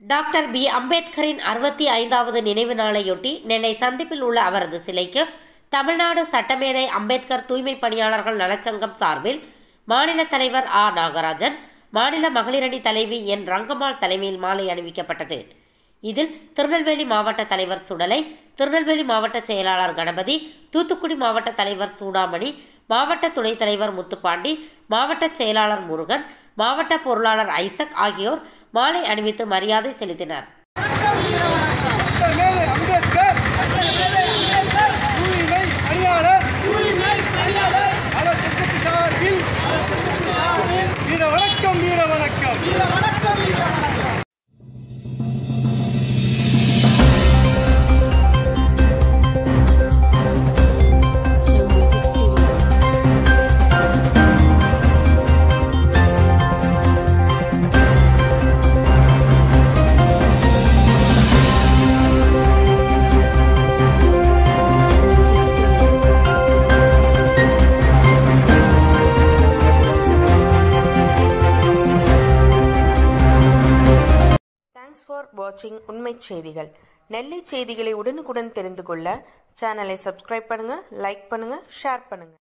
Doctor B அம்பேத்கரின் அறுபத்தி ஐந்தாவது நினைவு நாளையொட்டி நெல்லை சந்திப்பில் உள்ள அவரது சிலைக்கு தமிழ்நாடு சட்டமேதை அம்பேத்கர் தூய்மை பணியாளர்கள் நலச்சங்கம் சார்பில் மாநில தலைவர் ஆ நாகராஜன் மாநில மகளிரணி தலைவி என் ரங்கம்மாள் தலைமையில் மாலை அணிவிக்கப்பட்டது இதில் திருநெல்வேலி மாவட்ட தலைவர் சுடலை திருநெல்வேலி மாவட்ட செயலாளர் கணபதி தூத்துக்குடி மாவட்ட தலைவர் சூடாமணி மாவட்ட துணைத் தலைவர் முத்துப்பாண்டி மாவட்ட செயலாளர் முருகன் மாவட்ட பொருளாளர் ஐசக் ஆகியோர் மாலை அணிவித்து மரியாதை செலுத்தினர் மேலே அம்பேத்கர் தூய்மை பணியாளர் அவர் சட்டத்து சார்பில் வீர வணக்கம் வீர வணக்கம் Snow Music Studio. Snow Music Studio. Thanks for வாட்சிங் உண்மை செய்திகள் நெல்லை செய்திகளை உடனுக்குடன் தெரிந்து கொள்ள சேனலை சப்ஸ்கிரைப் பண்ணுங்க லைக் பண்ணுங்க ஷேர் பண்ணுங்க